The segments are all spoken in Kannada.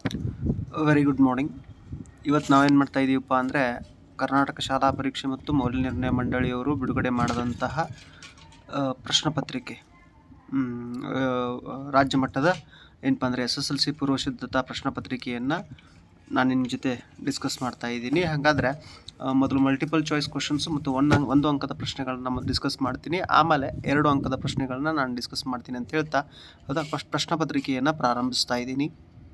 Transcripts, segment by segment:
ವೆರಿ ಗುಡ್ ಮಾರ್ನಿಂಗ್ ಇವತ್ತು ನಾವೇನು ಮಾಡ್ತಾ ಇದ್ದೀವಪ್ಪ ಅಂದರೆ ಕರ್ನಾಟಕ ಶಾಲಾ ಪರೀಕ್ಷೆ ಮತ್ತು ಮೌಲ್ಯ ನಿರ್ಣಯ ಮಂಡಳಿಯವರು ಬಿಡುಗಡೆ ಮಾಡಿದಂತಹ ಆ, ಪ್ರಶ್ನೆ ಪತ್ರಿಕೆ ಮ್, ಆ, ರಾಜ್ಯ ಮಟ್ಟದ ಏನಪ್ಪ ಅಂದರೆ ಎಸ್ ಎಸ್ ಎಲ್ ಸಿ ಪೂರ್ವ ಸಿದ್ಧತಾ ಪ್ರಶ್ನೆ ಪತ್ರಿಕೆಯನ್ನು ನಾನು ನಿಮ್ಮ ಜೊತೆ ಡಿಸ್ಕಸ್ ಮಾಡ್ತಾ ಇದ್ದೀನಿ ಹಾಗಾದರೆ ಆ, ಮೊದಲು ಮಲ್ಟಿಪಲ್ ಚಾಯ್ಸ್ ಕ್ವಶನ್ಸ್ ಮತ್ತು ಒನ್ ಅಂಕ್ ಒಂದು ಅಂಕದ ಪ್ರಶ್ನೆಗಳನ್ನ ಡಿಸ್ಕಸ್ ಮಾಡ್ತೀನಿ ಆಮೇಲೆ ಎರಡು ಅಂಕದ ಪ್ರಶ್ನೆಗಳನ್ನ ನಾನು ಡಿಸ್ಕಸ್ ಮಾಡ್ತೀನಿ ಅಂತ ಹೇಳ್ತಾ ಹೌದಾ ಫಸ್ಟ್ ಪ್ರಶ್ನೆ ಪತ್ರಿಕೆಯನ್ನು ಪ್ರಾರಂಭಿಸ್ತಾ ಇದ್ದೀನಿ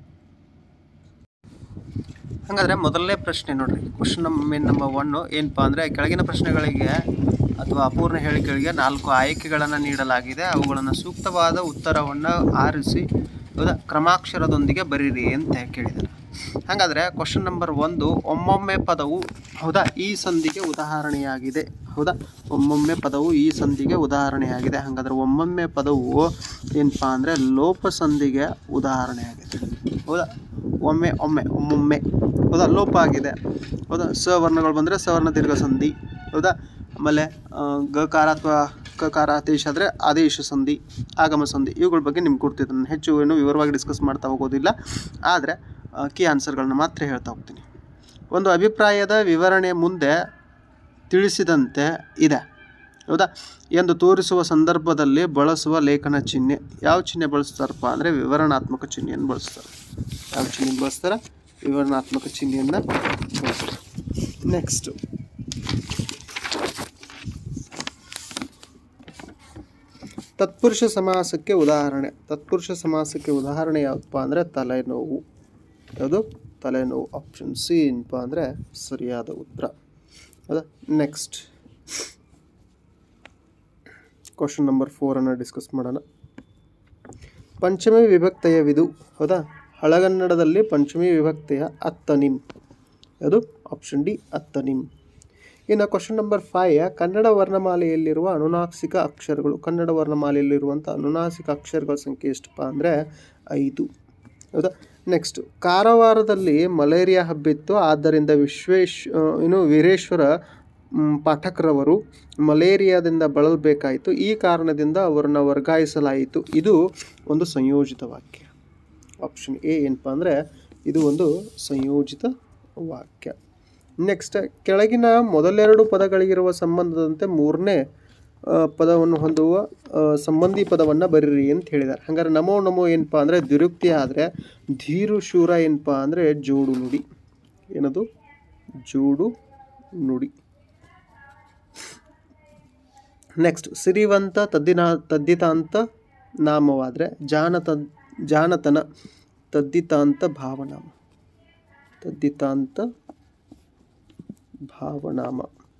ಹಾಗಾದರೆ ಮೊದಲನೇ ಪ್ರಶ್ನೆ ನೋಡ್ರಿ ಕ್ವಶನ್ ನಮ್ ಮೇನ್ ನಂಬರ್ ಒನ್ನು ಏನಪ್ಪ ಅಂದರೆ ಕೆಳಗಿನ ಪ್ರಶ್ನೆಗಳಿಗೆ ಅಥವಾ ಅಪೂರ್ಣ ಹೇಳಿಕೆಗಳಿಗೆ ನಾಲ್ಕು ಆಯ್ಕೆಗಳನ್ನು ನೀಡಲಾಗಿದೆ ಅವುಗಳನ್ನು ಸೂಕ್ತವಾದ ಉತ್ತರವನ್ನು ಆರಿಸಿ ಹೌದಾ ಕ್ರಮಾಕ್ಷರದೊಂದಿಗೆ ಬರೀರಿ ಅಂತ ಕೇಳಿದ್ದಾರೆ ಹಾಗಾದರೆ ಕ್ವಶನ್ ನಂಬರ್ ಒಂದು ಒಮ್ಮೊಮ್ಮೆ ಪದವು ಹೌದಾ ಈ ಸಂಧಿಗೆ ಉದಾಹರಣೆಯಾಗಿದೆ ಹೌದಾ ಒಮ್ಮೊಮ್ಮೆ ಪದವು ಈ ಸಂಧಿಗೆ ಉದಾಹರಣೆಯಾಗಿದೆ ಹಾಗಾದರೆ ಒಮ್ಮೊಮ್ಮೆ ಪದವು ಏನಪ್ಪ ಅಂದರೆ ಲೋಪ ಸಂಧಿಗೆ ಉದಾಹರಣೆಯಾಗಿದೆ ಹೌದಾ ಒಮ್ಮೆ ಒಮ್ಮೆ ಒಮ್ಮೊಮ್ಮೆ ಹೌದಾ ಲೋಪ ಆಗಿದೆ ಹೌದಾ ಸವರ್ಣಗಳು ಬಂದರೆ ಸವರ್ಣ ದೀರ್ಘ ಸಂಧಿ ಹೌದಾ ಆಮೇಲೆ ಆ, ಗಕಾರ ಅಥವಾ ಕಕಾರ ಆದೇಶ ಆದರೆ ಆದೇಶ ಸಂಧಿ ಆಗಮ ಸಂಧಿ ಇವುಗಳ ಬಗ್ಗೆ ನಿಮ್ಗೆ ಕೊಡ್ತಿದ್ದೆ ನಾನು ಹೆಚ್ಚು ಏನು ವಿವರವಾಗಿ ಡಿಸ್ಕಸ್ ಮಾಡ್ತಾ ಹೋಗೋದಿಲ್ಲ ಆದರೆ ಕೀ ಆನ್ಸರ್ಗಳನ್ನ ಮಾತ್ರ ಹೇಳ್ತಾ ಹೋಗ್ತೀನಿ ಒಂದು ಅಭಿಪ್ರಾಯದ ವಿವರಣೆ ಮುಂದೆ ತಿಳಿಸಿದಂತೆ ಇದೆ ಹೌದಾ ಎಂದು ತೋರಿಸುವ ಸಂದರ್ಭದಲ್ಲಿ ಬಳಸುವ ಲೇಖನ ಚಿಹ್ನೆ ಯಾವ ಚಿಹ್ನೆ ಬಳಸ್ತಾರಪ್ಪ ಅಂದರೆ ವಿವರಣಾತ್ಮಕ ಚಿಹ್ನೆಯನ್ನು ಬಳಸ್ತಾರೆ ಯಾವ ಚಿಹ್ನೆ ಬಳಸ್ತಾರೆ ವಿವರಣಾತ್ಮಕ ಚಿಹ್ನೆಯನ್ನು ಬಳಸ್ತಾರೆ ನೆಕ್ಸ್ಟು ತತ್ಪುರುಷ ಸಮಾಸಕ್ಕೆ ಉದಾಹರಣೆ ತತ್ಪುರುಷ ಸಮಾಸಕ್ಕೆ ಉದಾಹರಣೆ ಯಾವಪ್ಪ ಅಂದರೆ ತಲೆನೋವು ಯಾವುದು ತಲೆನೋವು ಆಪ್ಷನ್ ಸಿ ಏನಪ್ಪ ಅಂದರೆ ಸರಿಯಾದ ಉತ್ತರ ಹೌದಾ ನೆಕ್ಸ್ಟ್ ಕ್ವಶನ್ ನಂಬರ್ ಫೋರನ್ನು ಡಿಸ್ಕಸ್ ಮಾಡೋಣ ಪಂಚಮಿ ವಿಭಕ್ತಿಯವಿದು ಹೌದಾ ಹಳಗನ್ನಡದಲ್ಲಿ ಪಂಚಮಿ ವಿಭಕ್ತಿಯ ಅತ್ತನಿಮ್ ಅದು ಆಪ್ಷನ್ ಡಿ ಅತ್ತನಿಮ್ ಇನ್ನು ಕ್ವಶನ್ ನಂಬರ್ ಫೈವ್ ಕನ್ನಡ ವರ್ಣಮಾಲೆಯಲ್ಲಿರುವ ಅನುನಾಸಿಕ ಅಕ್ಷರಗಳು ಕನ್ನಡ ವರ್ಣಮಾಲೆಯಲ್ಲಿರುವಂಥ ಅನುನಾಸಿಕ ಅಕ್ಷರಗಳ ಸಂಖ್ಯೆ ಎಷ್ಟಪ್ಪ ಅಂದರೆ ಐದು ಹೌದಾ ನೆಕ್ಸ್ಟ್ ಕಾರವಾರದಲ್ಲಿ ಮಲೇರಿಯಾ ಹಬ್ಬಿತ್ತು ಆದ್ದರಿಂದ ವಿಶ್ವೇಶ್ ಆ, ಏನು ವೀರೇಶ್ವರ ಮ್, ಪಾಠಕ್ರವರು ಮಲೇರಿಯಾದಿಂದ ಬಳಲಬೇಕಾಯಿತು ಈ ಕಾರಣದಿಂದ ಅವರನ್ನು ವರ್ಗಾಯಿಸಲಾಯಿತು ಇದು ಒಂದು ಸಂಯೋಜಿತ ವಾಕ್ಯ ಆಪ್ಷನ್ ಎ ಏನಪ್ಪ ಅಂದರೆ ಇದು ಒಂದು ಸಂಯೋಜಿತ ವಾಕ್ಯ ನೆಕ್ಸ್ಟ್ ಕೆಳಗಿನ ಮೊದಲೆರಡು ಪದಗಳಿಗಿರುವ ಸಂಬಂಧದಂತೆ ಮೂರನೇ ಆ, ಪದವನ್ನು ಹೊಂದುವ ಆ, ಸಂಬಂಧಿ ಪದವನ್ನು ಬರೀರಿ ಅಂತ ಹೇಳಿದ್ದಾರೆ ಹಂಗಾರೆ ನಮೋ ನಮೋ ಏನಪ್ಪ ಅಂದರೆ ದ್ವಿರುಕ್ತಿ ಆದರೆ ಧೀರು ಶೂರ ಏನಪ್ಪ ಅಂದರೆ ಜೋಡು ನುಡಿ ಏನದು ಜೋಡು ನುಡಿ ನೆಕ್ಸ್ಟ್ ಸಿರಿವಂತ ತದ್ದಿನಾ ತದ್ದಿತಾಂತ ನಾಮವಾದರೆ ಜಾನತ ಜಾನತನ ತದ್ದಿತಾಂತ ಭಾವನಾಮ ತದ್ದಿತಾಂತ ಭಾವನಾಮ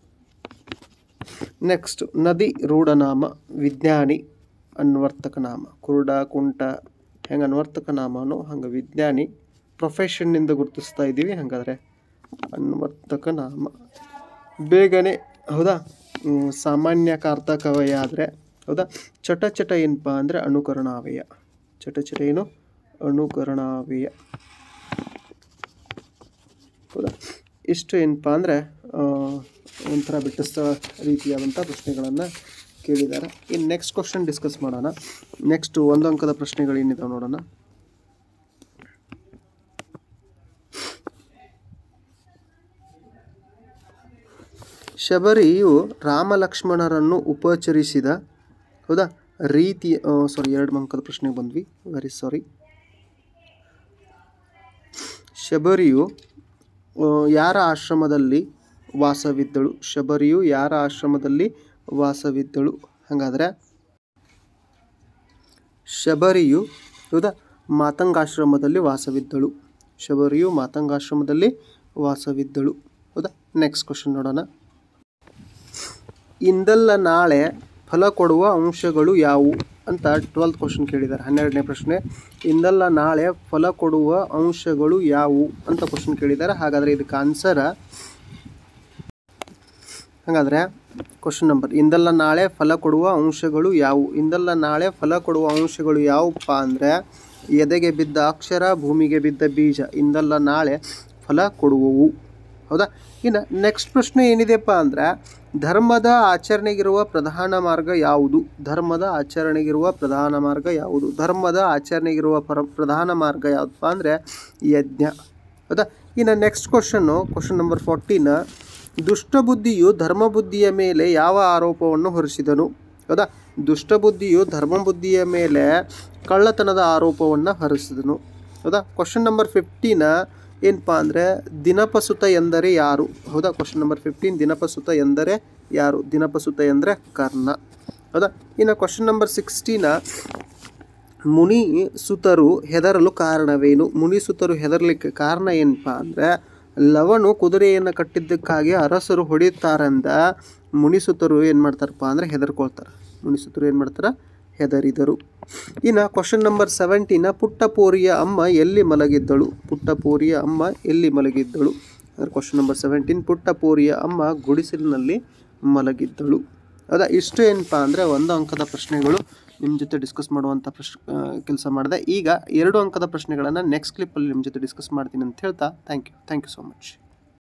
ನೆಕ್ಸ್ಟ್ ನದಿ ರೂಢನಾಮ ವಿಜ್ಞಾನಿ ಅನ್ವರ್ತಕ ನಾಮ ಕುರುಡ ಕುಂಟ ಹೆಂಗೆ ಅನ್ವರ್ತಕ ನಾಮನೋ ಹಂಗೆ ವಿಜ್ಞಾನಿ ಪ್ರೊಫೆಷನ್ನಿಂದ ಗುರುತಿಸ್ತಾ ಇದ್ದೀವಿ ಹಾಗಾದರೆ ಅನ್ವರ್ತಕ ನಾಮ ಬೇಗನೆ ಹೌದಾ ಹ್ಮ್, ಸಾಮಾನ್ಯ ಕಾರ್ತಕವಯ ಆದರೆ ಹೌದಾ ಚಟ ಚಟ ಏನಪ್ಪ ಅಂದರೆ ಅನುಕರಣಾವಯ ಚಟ ಚಟ ಏನು ಅನುಕರಣಾವಯ ಹೌದಾ ಇಷ್ಟು ಏನಪ್ಪ ಅಂದರೆ ಒಂಥರ ಬಿಟ್ಟಿಸ್ತ ರೀತಿಯಾದಂಥ ಪ್ರಶ್ನೆಗಳನ್ನು ಕೇಳಿದ್ದಾರೆ ಇನ್ನು ನೆಕ್ಸ್ಟ್ ಕ್ವಶನ್ ಡಿಸ್ಕಸ್ ಮಾಡೋಣ ನೆಕ್ಸ್ಟ್ ಒಂದು ಅಂಕದ ಪ್ರಶ್ನೆಗಳು ಏನಿದಾವೆ ನೋಡೋಣ ಶಬರಿಯು ರಾಮಲಕ್ಷ್ಮಣರನ್ನು ಉಪಚರಿಸಿದ ಹೌದಾ ರೀತಿ ಸಾರಿ ಎರಡು ಅಂಕದ ಪ್ರಶ್ನೆಗೆ ಬಂದ್ವಿ ವೆರಿ ಸಾರಿ ಶಬರಿಯು ಆ, ಯಾರ ಆಶ್ರಮದಲ್ಲಿ ವಾಸವಿದ್ದಳು ಶಬರಿಯು ಯಾರ ಆಶ್ರಮದಲ್ಲಿ ವಾಸವಿದ್ದಳು ಹಾಗಾದರೆ ಶಬರಿಯು ಹೌದಾ ಮಾತಂಗಾಶ್ರಮದಲ್ಲಿ ವಾಸವಿದ್ದಳು ಶಬರಿಯು ಮಾತಂಗಾಶ್ರಮದಲ್ಲಿ ವಾಸವಿದ್ದಳು ಹೌದಾ ನೆಕ್ಸ್ಟ್ ಕ್ವಶನ್ ನೋಡೋಣ ಇಂದಲ್ಲ ನಾಳೆ ಫಲ ಕೊಡುವ ಅಂಶಗಳು ಯಾವುವು ಅಂತ ಟ್ವೆಲ್ತ್ ಕ್ವಶನ್ ಕೇಳಿದ್ದಾರೆ ಹನ್ನೆರಡನೇ ಪ್ರಶ್ನೆ ಇಂದಲ್ಲ ನಾಳೆ ಫಲ ಕೊಡುವ ಅಂಶಗಳು ಯಾವುವು ಅಂತ ಕ್ವಶನ್ ಕೇಳಿದ್ದಾರೆ ಹಾಗಾದರೆ ಇದಕ್ಕೆ ಆನ್ಸರ್ ಹಾಗಾದರೆ ಕ್ವಶನ್ ನಂಬರ್ ಇಂದಲ್ಲ ನಾಳೆ ಫಲ ಕೊಡುವ ಅಂಶಗಳು ಯಾವುವು ಇಂದಲ್ಲ ನಾಳೆ ಫಲ ಕೊಡುವ ಅಂಶಗಳು ಯಾವುವಪ್ಪ ಅಂದರೆ ಎದೆಗೆ ಬಿದ್ದ ಅಕ್ಷರ ಭೂಮಿಗೆ ಬಿದ್ದ ಬೀಜ ಇಂದಲ್ಲ ನಾಳೆ ಫಲ ಕೊಡುವವು ಹೌದಾ ಇನ್ನು ನೆಕ್ಸ್ಟ್ ಪ್ರಶ್ನೆ ಏನಿದೆಪ್ಪ ಅಂದರೆ ಧರ್ಮದ ಆಚರಣೆಗಿರುವ ಪ್ರಧಾನ ಮಾರ್ಗ ಯಾವುದು ಧರ್ಮದ ಆಚರಣೆಗಿರುವ ಪ್ರಧಾನ ಮಾರ್ಗ ಯಾವುದು ಧರ್ಮದ ಆಚರಣೆಗಿರುವ ಪರ ಪ್ರಧಾನ ಮಾರ್ಗ ಯಾವುದಪ್ಪ ಅಂದರೆ ಯಜ್ಞ ಹೌದಾ ಇನ್ನು next question question number fourteen ದುಷ್ಟಬುದ್ಧಿಯು ಧರ್ಮಬುದ್ಧಿಯ ಮೇಲೆ ಯಾವ ಆರೋಪವನ್ನು ಹೊರಿಸಿದನು ಹೌದಾ ದುಷ್ಟಬುದ್ಧಿಯು ಧರ್ಮಬುದ್ಧಿಯ ಮೇಲೆ ಕಳ್ಳತನದ ಆರೋಪವನ್ನು ಹೊರಿಸಿದನು ಹೌದಾ ಕ್ವಶನ್ ನಂಬರ್ ಫಿಫ್ಟೀನ ಏನಪ್ಪ ಅಂದರೆ ದಿನಪಸುತ ಎಂದರೆ ಯಾರು ಹೌದಾ ಕ್ವಶನ್ ನಂಬರ್ ಫಿಫ್ಟೀನ್ ದಿನಪಸುತ ಎಂದರೆ ಯಾರು ದಿನಪಸುತ ಎಂದರೆ ಕರ್ಣ ಹೌದಾ ಇನ್ನು ಕ್ವಶನ್ ನಂಬರ್ ಸಿಕ್ಸ್ಟೀನ ಮುನಿ ಸುತರು ಹೆದರಲು ಕಾರಣವೇನು ಮುನಿ ಸುತರು ಹೆದರ್ಲಿಕ್ಕೆ ಕಾರಣ ಏನಪ್ಪ ಅಂದರೆ ಲವನು ಕುದುರೆಯನ್ನು ಕಟ್ಟಿದ್ದಕ್ಕಾಗಿ ಅರಸರು ಹೊಡೆಯುತ್ತಾರಂದ ಮುನಿಸುತರು ಏನು ಮಾಡ್ತಾರಪ್ಪ ಅಂದರೆ ಹೆದರ್ಕೊಳ್ತಾರೆ ಮುನಿಸುತರು ಏನು ಮಾಡ್ತಾರೆ ಹೆದರಿದರು ಇನ್ನು ಕ್ವಶನ್ ನಂಬರ್ ಸೆವೆಂಟೀನ ಪುಟ್ಟಪೋರಿಯ ಅಮ್ಮ ಎಲ್ಲಿ ಮಲಗಿದ್ದಳು ಪುಟ್ಟಪೋರಿಯ ಅಮ್ಮ ಎಲ್ಲಿ ಮಲಗಿದ್ದಳು ಅಂದರೆ ಕ್ವಶನ್ ನಂಬರ್ ಸೆವೆಂಟೀನ್ ಪುಟ್ಟಪೋರಿಯ ಅಮ್ಮ ಗುಡಿಸಲಿನಲ್ಲಿ ಮಲಗಿದ್ದಳು ಹೌದಾ ಇಷ್ಟು ಏನಪ್ಪ ಅಂದರೆ ಒಂದು ಅಂಕದ ಪ್ರಶ್ನೆಗಳು ನಿಮ್ಮ ಜೊತೆ ಡಿಸ್ಕಸ್ ಮಾಡುವಂಥ ಪ್ರಶ್ ಕೆಲಸ ಮಾಡಿದೆ ಈಗ ಎರಡು ಅಂಕದ ಪ್ರಶ್ನೆಗಳನ್ನು ನೆಕ್ಸ್ಟ್ ಕ್ಲಿಪ್ಪಲ್ಲಿ ನಿಮ್ಮ ಜೊತೆ ಡಿಸ್ಕಸ್ ಮಾಡ್ತೀನಿ ಅಂತ ಹೇಳ್ತಾ thank you thank you so much